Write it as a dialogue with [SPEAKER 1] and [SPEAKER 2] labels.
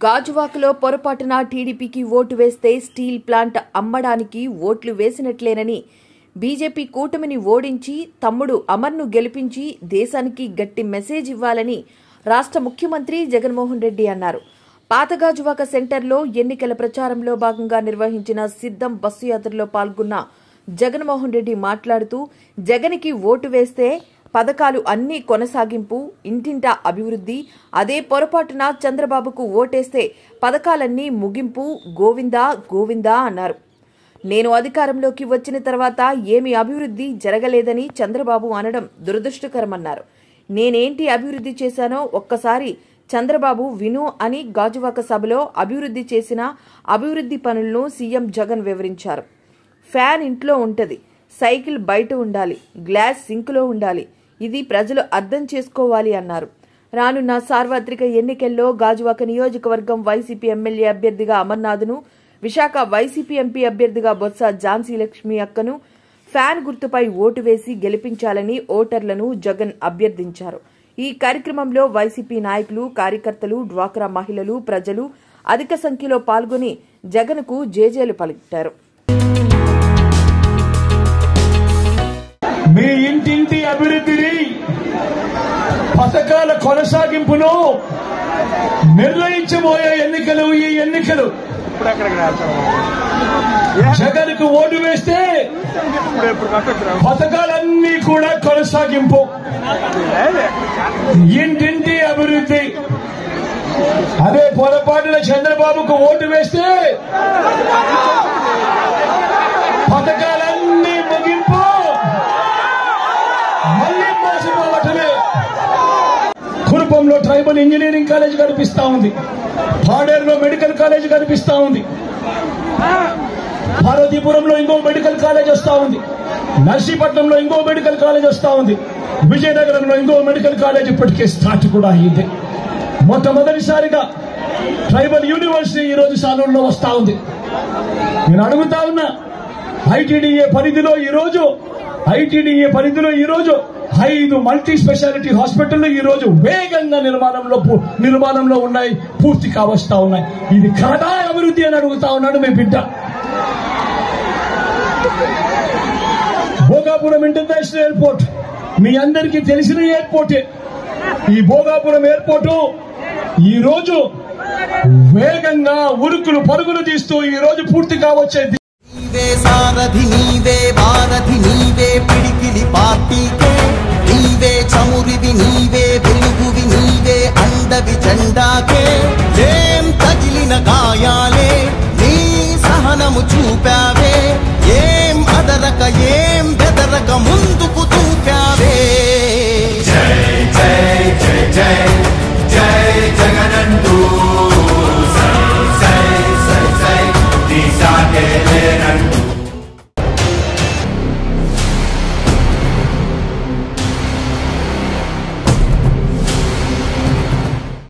[SPEAKER 1] గాజువాకలో పొరపాటున టీడీపీకి ఓటు వేస్తే స్టీల్ ప్లాంట్ అమ్మడానికి ఓట్లు వేసినట్లేనని బీజేపీ కూటమిని ఓడించి తమ్ముడు అమర్ను గెలిపించి దేశానికి గట్టి మెసేజ్ ఇవ్వాలని రాష్ట్ర ముఖ్యమంత్రి జగన్మోహన్ రెడ్డి అన్నారు పాతగాజువాక సెంటర్లో ఎన్నికల ప్రచారంలో భాగంగా నిర్వహించిన సిద్ధం బస్సు యాత్రలో పాల్గొన్న జగన్మోహన్ రెడ్డి మాట్లాడుతూ జగన్కి ఓటు వేస్తే పథకాలు అన్నీ కొనసాగింపు ఇంటింటా అభివృద్ధి అదే పొరపాటున చంద్రబాబుకు ఓటేస్తే పథకాలన్నీ ముగింపు గోవిందా గోవిందా అన్నారు నేను అధికారంలోకి వచ్చిన తర్వాత ఏమి అభివృద్ధి జరగలేదని చంద్రబాబు అనడం దురదృష్టకరమన్నారు నేనేంటి అభివృద్ధి చేశానో ఒక్కసారి చంద్రబాబు విను అని గాజువాక సభలో అభివృద్ధి చేసిన అభివృద్ధి పనులను సీఎం జగన్ వివరించారు ఫ్యాన్ ఇంట్లో ఉంటది సైకిల్ బయట ఉండాలి గ్లాస్ సింక్లో ఉండాలి ఇది ప్రజలు అర్థం చేసుకోవాలి అన్నారు రానున్న సార్వత్రిక ఎన్నికల్లో గాజువాక నియోజకవర్గం వైసీపీ ఎమ్మెల్యే అభ్యర్థిగా అమర్నాథ్ను విశాఖ వైసీపీ ఎంపీ అభ్యర్థిగా బొత్స ఝాన్సీ లక్ష్మి అక్కను ఫ్యాన్ గుర్తుపై ఓటు వేసి గెలిపించాలని ఓటర్లను జగన్ అభ్యర్థించారు ఈ కార్యక్రమంలో వైసీపీ నాయకులు కార్యకర్తలు డ్వాక్రా మహిళలు ప్రజలు అధిక సంఖ్యలో పాల్గొని జగన్కు జేజేలు పలికారు
[SPEAKER 2] మీ ఇంటింటి అభివృద్ధిని పథకాల కొనసాగింపును నిర్ణయించబోయే ఎన్నికలు ఈ ఎన్నికలు
[SPEAKER 3] ఇప్పుడు ఎక్కడికి రాస్తాము
[SPEAKER 2] జగన్ కు ఓటు వేస్తే
[SPEAKER 3] ఇప్పుడు ఎప్పుడు కట్టొచ్చు
[SPEAKER 2] పథకాలన్నీ కూడా కొనసాగింపు ఇంటింటి అభివృద్ధి అదే పొరపాటున చంద్రబాబుకు ఓటు వేస్తే పథకాలన్నీ ముగింపు మళ్ళీ మోసపోవటమే కురుపంలో ట్రైబల్ ఇంజనీరింగ్ కాలేజ్ కనిపిస్తా ఉంది పాడేరులో మెడికల్ కాలేజ్ కనిపిస్తా ఉంది పార్వతీపురంలో ఇంకో మెడికల్ కాలేజ్ వస్తా ఉంది నర్సీపట్నంలో ఇంకో మెడికల్ కాలేజ్ వస్తా ఉంది విజయనగరంలో ఇంకో మెడికల్ కాలేజ్ ఇప్పటికే స్టార్ట్ కూడా అయ్యింది మొట్టమొదటిసారిగా ట్రైబల్ యూనివర్సిటీ ఈ రోజు సాలూరులో వస్తా ఉంది నేను అడుగుతా ఉన్నా ఐటీడీఏ పరిధిలో ఈ రోజు ఐటీడీఏ పరిధిలో ఈ రోజు ఐదు మల్టీ స్పెషాలిటీ హాస్పిటల్ ఈ రోజు వేగంగా నిర్మాణంలో పూ- నిర్మాణంలో ఉన్నాయి పూర్తి కావస్తా ఉన్నాయి ఇది కాదా అభివృద్ధి అని అడుగుతా ఉన్నాడు మీ బిడ్డ భోగాపురం ఇంటర్నేషనల్ ఎయిర్పోర్ట్ మీ అందరికీ తెలిసిన ఎయిర్పోర్టే ఈ భోగాపురం ఎయిర్పోర్టు ఈ రోజు వేగంగా ఉరుకులు పరుగులు తీస్తూ ఈ రోజు పూర్తి కావచ్చేది
[SPEAKER 4] నీవే సారథి నీవే